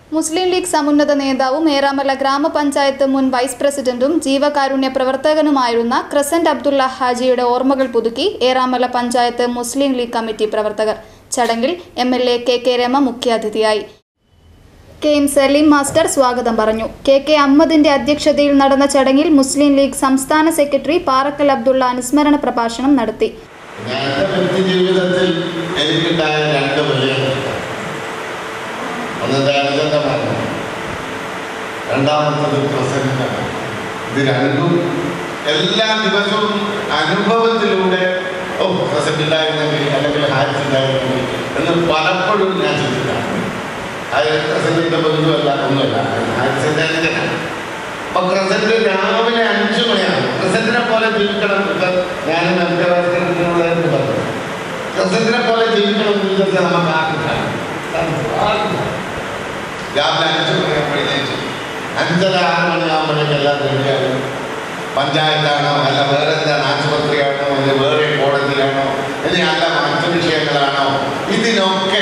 മുസ്ലിം league സമുന്നത നേതാവും ഏറാമല ഗ്രാമപഞ്ചായത്ത് മുൻ വൈസ് പ്രസിഡന്റും ജീവകാരുണ്യ പ്രവർത്തകനുമായിരുന്ന ക്രസന്റ് അബ്ദുള്ള ഹാജിയുടെ ഓർമ്മകൾ പുതുക്കി ഏറാമല പഞ്ചായത്ത് മുസ്ലിം ലീഗ് കമ്മിറ്റി പ്രവർത്തകർ ചടങ്ങിൽ M L A K K Rama മുഖ്യാതിഥിയായി കെ എം സലീം മാസ്റ്റർ സ്വാഗതം പറഞ്ഞു കെ കെ അഹമ്മദിന്റെ അധ്യക്ഷതയിൽ നടന്ന ചടങ്ങിൽ മുസ്ലിം ലീഗ് സംസ്ഥാന സെക്രട്ടറി പാറക്കൽ അബ്ദുള്ള അനുസ്മരണ പ്രഭാഷണം നടത്തി എൻ്റെ വ്യക്തി ജീവിതത്തിൽ എനിക്കുണ്ടായ രണ്ട് വിജയങ്ങൾ ഒന്ന് ദാരിദ്ര്യൻ്റെ മരണം രണ്ടാമത്തത് പ്രസംഗമാണ് ഇത് രണ്ടും എല്ലാ ദിവസവും അനുഭവത്തിലൂടെ ഓ പ്രസന്റ് ഉണ്ടായിരുന്നെങ്കിൽ അല്ലെങ്കിൽ ഹാരിസ് ഉണ്ടായിരുന്നെങ്കിൽ എന്ന് പലപ്പോഴും ഞാൻ ചിന്തിക്കാറുണ്ട് അത് പ്രസന്റിൻ്റെ ബന്ധുവല്ല ഒന്നുമല്ല ഹാരിസിൻ്റെ അനുജനാണ് അപ്പൊ പ്രസന്റ് രാവിലെ അഞ്ചു മണിയാണ് പ്രസന്റിനെ പോലെ ജീവിക്കണം ഇപ്പൊ ഞാനും എന്റെ വയസ്സിനോട് പറഞ്ഞു പ്രസന്റിനെ പോലെ ജീവിക്കണം ജീവിതത്തിൽ നമുക്ക് ആഗ്രഹമാണ് രാവിലെ അഞ്ചു മണിയാകുമ്പോഴേക്ക് അഞ്ചര ആറ് മണിയാകുമ്പോഴേക്ക് എല്ലാം റെഡിയാകും പഞ്ചായത്താണോ അല്ല വേറെ എന്താണ് ആശുപത്രിയാണോ അല്ലെ വേറെ കോടതിയാണോ അല്ലെങ്കിൽ അല്ല മറ്റു വിഷയങ്ങളാണോ ഇതിനൊക്കെ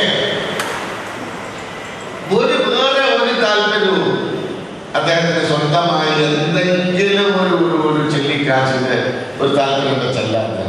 ഒരു വേറെ ഒരു താല്പര്യവും അദ്ദേഹത്തിന് സ്വന്തമായി എന്തെങ്കിലും ഒരു ഒരു ഒരു ചെല്ലിക്കാശിന്റെ ഒരു താല്പര്യം വെച്ചല്ലാതെ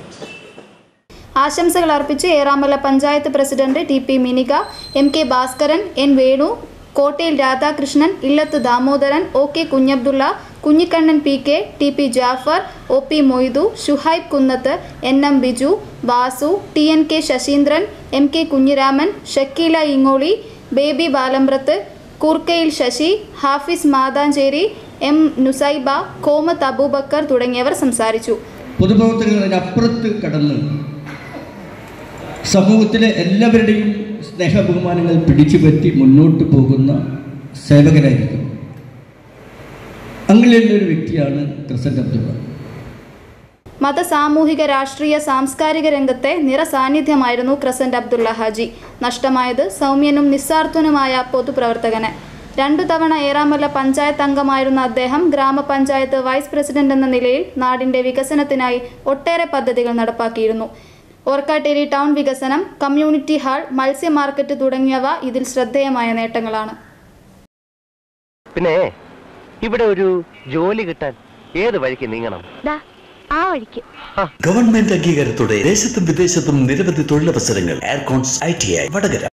ആശംസകൾ അർപ്പിച്ച് Eramala panchayat president T P Minika M K Bhaskaran N Venu Kottayil Radhakrishnan Illath Damodaran O K Kunhabdulla Kunhikannan P K T P Jafar O P Moidu Shuhaib Kunnath N M Biju Vasu T N K Sasheendran M K Kunhiraman Shakeela Ingoli Baby Balambrath Koorkayil Sasi Hafis Mathancheri M Nusaiba Komath Aboobacker തുടങ്ങിയവർ സംസാരിച്ചു പൊതുപ്രവർത്തകരതിനപ്പുറത്ത് കടന്ന് സമൂഹത്തിലെ എല്ലാവരുടെയും സ്നേഹബഹുമാനങ്ങൾ പിടിച്ചു പറ്റി മുന്നോട്ട് പോകുന്ന സേവകരായിരിക്കും അങ്ങനെയുള്ള ഒരു വ്യക്തിയാണ് ക്രിസന്റ് അബ്ദുള്ള മത സാമൂഹിക രാഷ്ട്രീയ സാംസ്കാരിക രംഗത്തെ നിറസാന്നിധ്യമായിരുന്നു ക്രസന്റ് അബ്ദുള്ള ഹാജി നഷ്ടമായത് സൗമ്യനും നിസ്സാർത്ഥനുമായ പൊതുപ്രവർത്തകന് രണ്ടു തവണ ഏറാമല പഞ്ചായത്ത് അംഗമായിരുന്ന അദ്ദേഹം ഗ്രാമപഞ്ചായത്ത് വൈസ് പ്രസിഡന്റ് എന്ന നിലയിൽ നാടിന്റെ വികസനത്തിനായി ഒട്ടേറെ പദ്ധതികൾ നടപ്പാക്കിയിരുന്നു ഓർക്കാട്ടേരി ടൗൺ വികസനം കമ്മ്യൂണിറ്റി ഹാൾ മത്സ്യ മാർക്കറ്റ് തുടങ്ങിയവ ഇതിൽ ശ്രദ്ധേയമായ നേട്ടങ്ങളാണ് പിന്നെ ഇവിടെ ഒരു ജോലി കിട്ടാൻ ഏത് വഴിക്ക് നീങ്ങണം ദാ ആ വഴിക്ക് ഗവൺമെന്റ് അംഗീകാരത്തോടെ ദേശത്തും വിദേശത്തും നിരവധി തൊഴിലവസരങ്ങൾ എയർകോൺസ് ഐ ടി ഐ വടകര